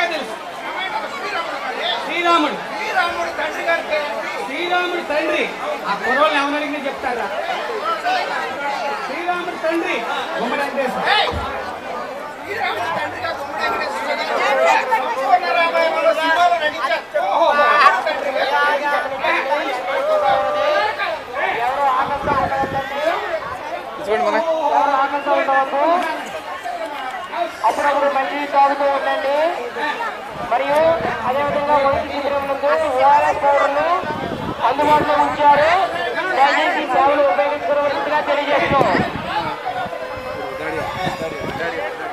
బాగా తెలుసు శ్రీరాముడు శ్రీరాముడు తండ్రి గారికి శ్రీరాముడు తండ్రి ఆ కుర్రోళ్ళు ఎవరు అడిగినా చెప్తారా శ్రీరాముడు తండ్రి గుమ్మడి వెంకటేశ్వర శ్రీరాముడు తండ్రిగా గుమ్మడి వెంకటేశ్వర గారు. సంపూర్ణ రామాయణంలో సినిమాలో నటించారు. అప్పుడప్పుడు మంచి తాగుతూ ఉండండి మరియు అదేవిధంగా వైద్య శిబిరములకు ఓఆర్ఎస్ పౌడర్లు అందుబాటులో ఉంచారు దయచేసి సేవలు ఉపయోగించుకోవలసిందిగా తెలియజేస్తున్నాం